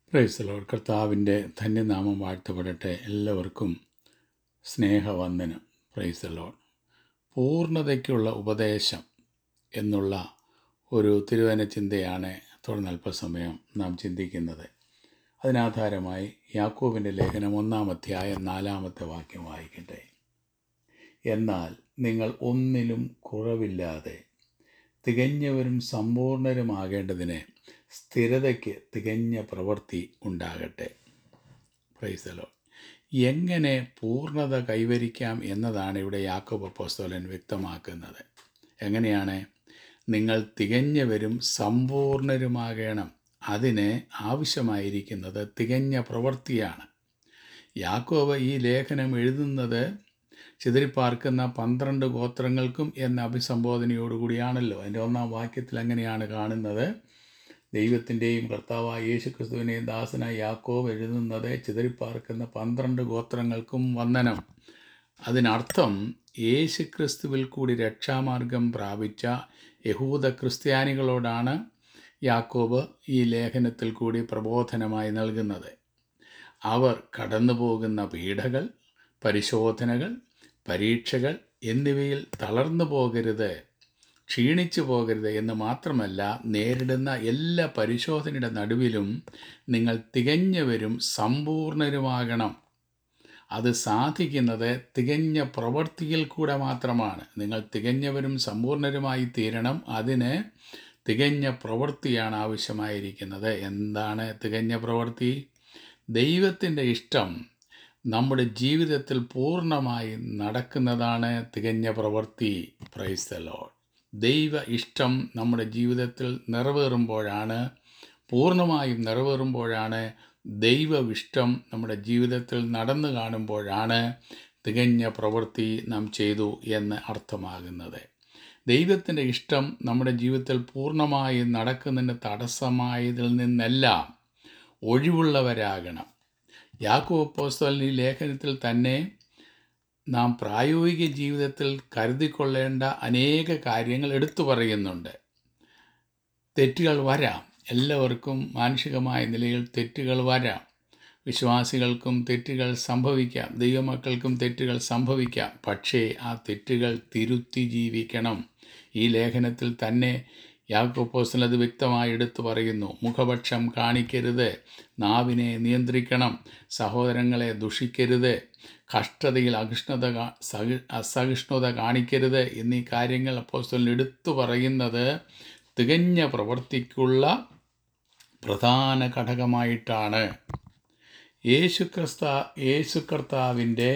പ്രൈസലോർ കർത്താവിൻ്റെ ധന്യനാമം വാഴ്ത്തപ്പെടട്ടെ എല്ലാവർക്കും സ്നേഹവന്ദനം പ്രൈസലോർ പൂർണ്ണതയ്ക്കുള്ള ഉപദേശം എന്നുള്ള ഒരു തിരുവന ചിന്തയാണ് തുടർന്ന് അല്പസമയം നാം ചിന്തിക്കുന്നത് അതിനാധാരമായി യാക്കോബിൻ്റെ ലേഖനം ഒന്നാം അധ്യായം നാലാമത്തെ വാക്യം വായിക്കട്ടെ എന്നാൽ നിങ്ങൾ ഒന്നിലും കുറവില്ലാതെ തികഞ്ഞവരും സമ്പൂർണരുമാകേണ്ടതിന് സ്ഥിരതയ്ക്ക് തികഞ്ഞ പ്രവൃത്തി ഉണ്ടാകട്ടെ പ്രൈസലോ എങ്ങനെ പൂർണ്ണത കൈവരിക്കാം എന്നതാണ് ഇവിടെ യാക്കോബ് അപ്പോസ്തലൻ വ്യക്തമാക്കുന്നത് എങ്ങനെയാണ് നിങ്ങൾ തികഞ്ഞവരും സമ്പൂർണരുമാകണം അതിന് ആവശ്യമായിരിക്കുന്നത് തികഞ്ഞ പ്രവൃത്തിയാണ് യാക്കോബ് ഈ ലേഖനം എഴുതുന്നത് ചിതറിപ്പാർക്കുന്ന പന്ത്രണ്ട് ഗോത്രങ്ങൾക്കും എന്ന അഭിസംബോധനയോടുകൂടിയാണല്ലോ അതിൻ്റെ ഒന്നാം വാക്യത്തിൽ അങ്ങനെയാണ് കാണുന്നത് ദൈവത്തിൻ്റെയും കർത്താവായ യേശു ക്രിസ്തുവിനെയും ദാസനായ യാക്കോബ് എഴുതുന്നത് ചിതറിപ്പാർക്കുന്ന പന്ത്രണ്ട് ഗോത്രങ്ങൾക്കും വന്ദനം അതിനർത്ഥം യേശു ക്രിസ്തുവിൽ കൂടി രക്ഷാമാർഗം പ്രാപിച്ച യഹൂദ ക്രിസ്ത്യാനികളോടാണ് യാക്കോബ് ഈ ലേഖനത്തിൽ കൂടി പ്രബോധനമായി നൽകുന്നത് അവർ കടന്നു പോകുന്ന പീഡകൾ പരിശോധനകൾ പരീക്ഷകൾ എന്നിവയിൽ തളർന്നു പോകരുത് ക്ഷീണിച്ചു പോകരുത് എന്ന് മാത്രമല്ല നേരിടുന്ന എല്ലാ പരിശോധനയുടെ നടുവിലും നിങ്ങൾ തികഞ്ഞവരും സമ്പൂർണരുമാകണം അത് സാധിക്കുന്നത് തികഞ്ഞ പ്രവൃത്തിയിൽ കൂടെ മാത്രമാണ് നിങ്ങൾ തികഞ്ഞവരും സമ്പൂർണരുമായി തീരണം അതിന് തികഞ്ഞ പ്രവൃത്തിയാണ് ആവശ്യമായിരിക്കുന്നത് എന്താണ് തികഞ്ഞ പ്രവൃത്തി ദൈവത്തിൻ്റെ ഇഷ്ടം നമ്മുടെ ജീവിതത്തിൽ പൂർണ്ണമായി നടക്കുന്നതാണ് തികഞ്ഞ പ്രവൃത്തി പ്രൈസ് ദ ലോഡ് ദൈവ ഇഷ്ടം നമ്മുടെ ജീവിതത്തിൽ നിറവേറുമ്പോഴാണ് പൂർണ്ണമായും നിറവേറുമ്പോഴാണ് ദൈവവിഷ്ടം നമ്മുടെ ജീവിതത്തിൽ നടന്നു കാണുമ്പോഴാണ് തികഞ്ഞ പ്രവൃത്തി നാം ചെയ്തു എന്ന് അർത്ഥമാകുന്നത് ദൈവത്തിൻ്റെ ഇഷ്ടം നമ്മുടെ ജീവിതത്തിൽ പൂർണ്ണമായി നടക്കുന്നതിന് തടസ്സമായതിൽ നിന്നെല്ലാം ഒഴിവുള്ളവരാകണം യാക്കോ പോസ്തലൻ ഈ ലേഖനത്തിൽ തന്നെ നാം പ്രായോഗിക ജീവിതത്തിൽ കരുതിക്കൊള്ളേണ്ട അനേക കാര്യങ്ങൾ എടുത്തു പറയുന്നുണ്ട് തെറ്റുകൾ വരാം എല്ലാവർക്കും മാനുഷികമായ നിലയിൽ തെറ്റുകൾ വരാം വിശ്വാസികൾക്കും തെറ്റുകൾ സംഭവിക്കാം ദൈവമക്കൾക്കും തെറ്റുകൾ സംഭവിക്കാം പക്ഷേ ആ തെറ്റുകൾ തിരുത്തി ജീവിക്കണം ഈ ലേഖനത്തിൽ തന്നെ യാക്കോപ്പോസ്റ്റൽ അത് വ്യക്തമായി എടുത്തു പറയുന്നു മുഖപക്ഷം കാണിക്കരുത് നാവിനെ നിയന്ത്രിക്കണം സഹോദരങ്ങളെ ദുഷിക്കരുത് കഷ്ടതയിൽ അഹിഷ്ണുത കാ- സഹി അസഹിഷ്ണുത കാണിക്കരുത് എന്നീ കാര്യങ്ങൾ അപ്പോസ്റ്റലിൽ എടുത്തു പറയുന്നത് തികഞ്ഞ പ്രവൃത്തിക്കുള്ള പ്രധാന ഘടകമായിട്ടാണ് യേശു ക്രിസ്ത യേശു കർത്താവിൻ്റെ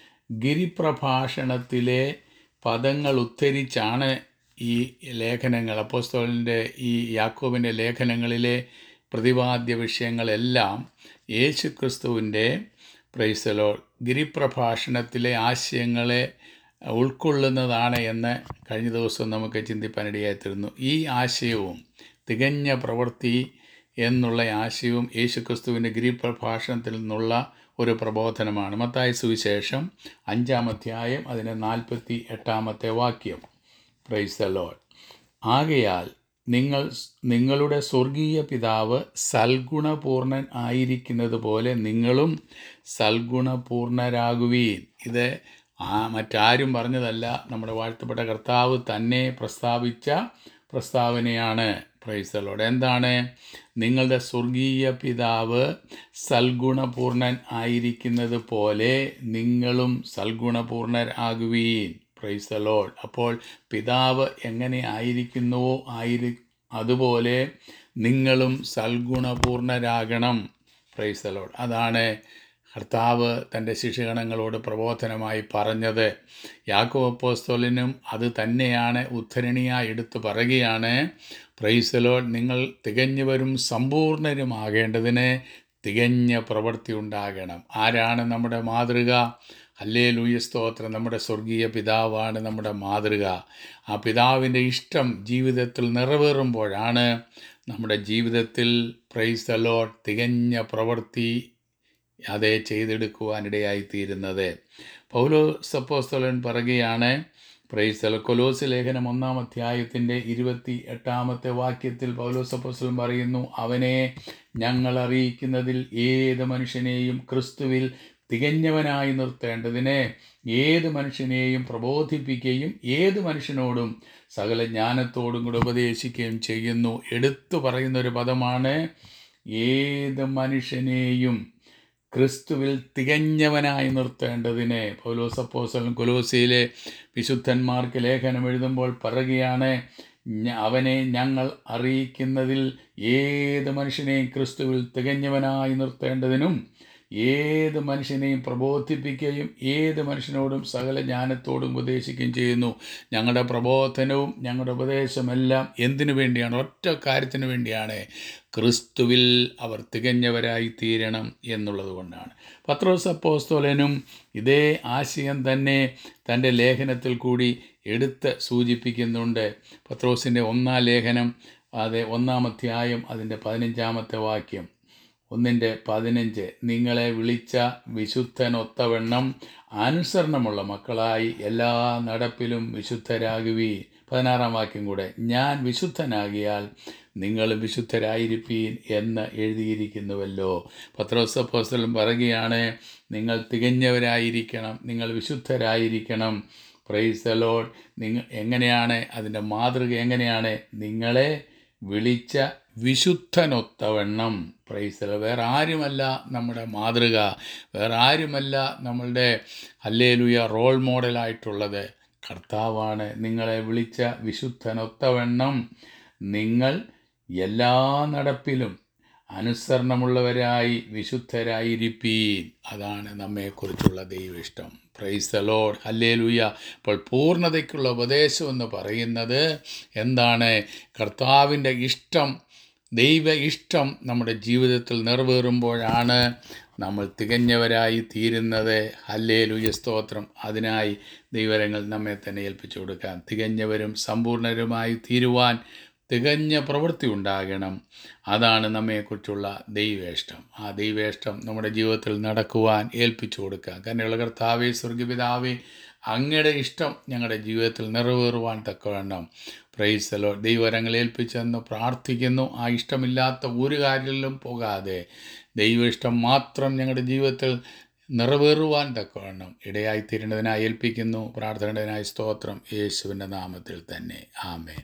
ഗിരിപ്രഭാഷണത്തിലെ പദങ്ങൾ ഉദ്ധരിച്ചാണ് ഈ ലേഖനങ്ങൾ അപ്പോസ്തോലിൻ്റെ ഈ യാക്കോബിൻ്റെ ലേഖനങ്ങളിലെ പ്രതിപാദ്യ വിഷയങ്ങളെല്ലാം യേശു ക്രിസ്തുവിൻ്റെ പ്രൈസലോ ഗിരിപ്രഭാഷണത്തിലെ ആശയങ്ങളെ ഉൾക്കൊള്ളുന്നതാണ് എന്ന് കഴിഞ്ഞ ദിവസം നമുക്ക് ചിന്തിപ്പാനിടയായിത്തീരുന്നു ഈ ആശയവും തികഞ്ഞ പ്രവൃത്തി എന്നുള്ള ആശയവും യേശുക്രിസ്തുവിൻ്റെ ഗിരിപ്രഭാഷണത്തിൽ നിന്നുള്ള ഒരു പ്രബോധനമാണ് മത്തായ സുവിശേഷം അഞ്ചാം അധ്യായം അതിൻ്റെ നാൽപ്പത്തി എട്ടാമത്തെ വാക്യം പ്രൈസ് ദ ലോഡ് ആകയാൽ നിങ്ങൾ നിങ്ങളുടെ സ്വർഗീയ പിതാവ് സൽഗുണപൂർണൻ ആയിരിക്കുന്നത് പോലെ നിങ്ങളും സൽഗുണപൂർണരാകുവീൻ ഇത് ആ മറ്റാരും പറഞ്ഞതല്ല നമ്മുടെ വാഴ്ത്തപ്പെട്ട കർത്താവ് തന്നെ പ്രസ്താവിച്ച പ്രസ്താവനയാണ് പ്രൈസലോട് എന്താണ് നിങ്ങളുടെ സ്വർഗീയ പിതാവ് സൽഗുണപൂർണൻ ആയിരിക്കുന്നത് പോലെ നിങ്ങളും സൽഗുണപൂർണരാകുവീൻ പ്രൈസ് ദ ലോഡ് അപ്പോൾ പിതാവ് എങ്ങനെ ആയിരിക്കുന്നുവോ ആയിരി അതുപോലെ നിങ്ങളും സൽഗുണപൂർണരാകണം പ്രൈസ് ദ ലോഡ് അതാണ് കർത്താവ് തൻ്റെ ശിഷ്യഗണങ്ങളോട് പ്രബോധനമായി പറഞ്ഞത് യാക്കോ അപ്പോസ്തോലിനും അത് തന്നെയാണ് ഉദ്ധരണിയായി എടുത്തു പറയുകയാണ് പ്രൈസ് ദ ലോഡ് നിങ്ങൾ തികഞ്ഞവരും സമ്പൂർണരുമാകേണ്ടതിന് തികഞ്ഞ പ്രവൃത്തി ഉണ്ടാകണം ആരാണ് നമ്മുടെ മാതൃക അല്ലേ ലൂയ സ്തോത്രം നമ്മുടെ സ്വർഗീയ പിതാവാണ് നമ്മുടെ മാതൃക ആ പിതാവിൻ്റെ ഇഷ്ടം ജീവിതത്തിൽ നിറവേറുമ്പോഴാണ് നമ്മുടെ ജീവിതത്തിൽ പ്രൈസ് ദ ലോഡ് തികഞ്ഞ പ്രവൃത്തി അതേ ചെയ്തെടുക്കുവാനിടയായിത്തീരുന്നത് പൗലോ സപ്പോസ്തലൻ പറയുകയാണ് പ്രൈസൽ കൊലോസ് ലേഖനം ഒന്നാം അധ്യായത്തിൻ്റെ ഇരുപത്തി എട്ടാമത്തെ വാക്യത്തിൽ പൗലോസപ്പോസ്ലം പറയുന്നു അവനെ ഞങ്ങൾ അറിയിക്കുന്നതിൽ ഏത് മനുഷ്യനെയും ക്രിസ്തുവിൽ തികഞ്ഞവനായി നിർത്തേണ്ടതിന് ഏത് മനുഷ്യനെയും പ്രബോധിപ്പിക്കുകയും ഏത് മനുഷ്യനോടും സകല ജ്ഞാനത്തോടും കൂടെ ഉപദേശിക്കുകയും ചെയ്യുന്നു എടുത്തു പറയുന്ന ഒരു പദമാണ് ഏത് മനുഷ്യനെയും ക്രിസ്തുവിൽ തികഞ്ഞവനായി നിർത്തേണ്ടതിന് പൗലോസപ്പോസലും കൊലോസിയിലെ വിശുദ്ധന്മാർക്ക് ലേഖനം എഴുതുമ്പോൾ പറയുകയാണ് "ഞ- അവനെ ഞങ്ങൾ അറിയിക്കുന്നതിൽ ഏത് മനുഷ്യനെയും ക്രിസ്തുവിൽ തികഞ്ഞവനായി നിർത്തേണ്ടതിനും ഏത് മനുഷ്യനെയും പ്രബോധിപ്പിക്കുകയും ഏത് മനുഷ്യനോടും സകല ജ്ഞാനത്തോടും ഉപദേശിക്കുകയും ചെയ്യുന്നു ഞങ്ങളുടെ പ്രബോധനവും ഞങ്ങളുടെ ഉപദേശമെല്ലാം എന്തിനു വേണ്ടിയാണ് ഒറ്റ കാര്യത്തിന് വേണ്ടിയാണ് ക്രിസ്തുവിൽ അവർ തികഞ്ഞവരായി തീരണം എന്നുള്ളത് കൊണ്ടാണ് പത്രോസ് അപ്പോസ്തോലനും ഇതേ ആശയം തന്നെ തൻ്റെ ലേഖനത്തിൽ കൂടി എടുത്ത് സൂചിപ്പിക്കുന്നുണ്ട് പത്രോസിൻ്റെ ഒന്നാം ലേഖനം അത് ഒന്നാം അധ്യായം അതിൻ്റെ പതിനഞ്ചാമത്തെ വാക്യം ഒന്നിൻ്റെ പതിനഞ്ച് നിങ്ങളെ വിളിച്ച വിശുദ്ധനൊത്തവണ്ണം അനുസരണമുള്ള മക്കളായി എല്ലാ നടപ്പിലും വിശുദ്ധരാകുവി പതിനാറാം വാക്യം കൂടെ ഞാൻ വിശുദ്ധനാകിയാൽ നിങ്ങൾ വിശുദ്ധരായിരിപ്പീൻ എന്ന് എഴുതിയിരിക്കുന്നുവല്ലോ പത്രോസ് അപ്പോസ്തലൻ പറയുകയാണ് നിങ്ങൾ തികഞ്ഞവരായിരിക്കണം നിങ്ങൾ വിശുദ്ധരായിരിക്കണം പ്രൈസ് ദ ലോഡ് നിങ്ങൾ എങ്ങനെയാണ് അതിൻ്റെ മാതൃക എങ്ങനെയാണ് നിങ്ങളെ വിളിച്ച വിശുദ്ധനൊത്തവണ്ണം പ്രൈസ് വേറെ ആരുമല്ല നമ്മുടെ മാതൃക വേറെ ആരുമല്ല നമ്മളുടെ അല്ലേലുയ റോൾ മോഡലായിട്ടുള്ളത് കർത്താവാണ് നിങ്ങളെ വിളിച്ച വിശുദ്ധനൊത്തവണ്ണം നിങ്ങൾ എല്ലാ നടപ്പിലും അനുസരണമുള്ളവരായി വിശുദ്ധരായിരിപ്പീൻ അതാണ് നമ്മെക്കുറിച്ചുള്ള ദൈവ ഇഷ്ടം പ്രൈസ് ദ ലോഡ് ഹല്ലേലൂയ അപ്പോൾ പൂർണ്ണതയ്ക്കുള്ള ഉപദേശം എന്ന് പറയുന്നത് എന്താണ് കർത്താവിൻ്റെ ഇഷ്ടം ദൈവ ഇഷ്ടം നമ്മുടെ ജീവിതത്തിൽ നിറവേറുമ്പോഴാണ് നമ്മൾ തികഞ്ഞവരായി തീരുന്നത് ഹല്ലേലൂയ സ്തോത്രം അതിനായി ദൈവരങ്ങൾ നമ്മെ തന്നെ ഏൽപ്പിച്ചു കൊടുക്കാം തികഞ്ഞവരും സമ്പൂർണരുമായി തീരുവാൻ തികഞ്ഞ പ്രവൃത്തി ഉണ്ടാകണം അതാണ് നമ്മെക്കുറിച്ചുള്ള ദൈവേഷ്ടം ആ ദൈവേഷ്ടം നമ്മുടെ ജീവിതത്തിൽ നടക്കുവാൻ ഏൽപ്പിച്ചു കൊടുക്കുക കന്നുള്ള കർത്താവേ സ്വർഗപിതാവേ അങ്ങയുടെ ഇഷ്ടം ഞങ്ങളുടെ ജീവിതത്തിൽ നിറവേറുവാൻ തക്കവണ്ണം പ്രൈസലോ ദൈവരങ്ങൾ ഏൽപ്പിച്ചെന്ന് പ്രാർത്ഥിക്കുന്നു ആ ഇഷ്ടമില്ലാത്ത ഒരു കാര്യങ്ങളിലും പോകാതെ ദൈവ ഇഷ്ടം മാത്രം ഞങ്ങളുടെ ജീവിതത്തിൽ നിറവേറുവാൻ തക്കവണ്ണം ഇടയായിത്തീരേണ്ടതിനായി ഏൽപ്പിക്കുന്നു പ്രാർത്ഥനയുടേതിനായി സ്തോത്രം യേശുവിൻ്റെ നാമത്തിൽ തന്നെ ആമേൻ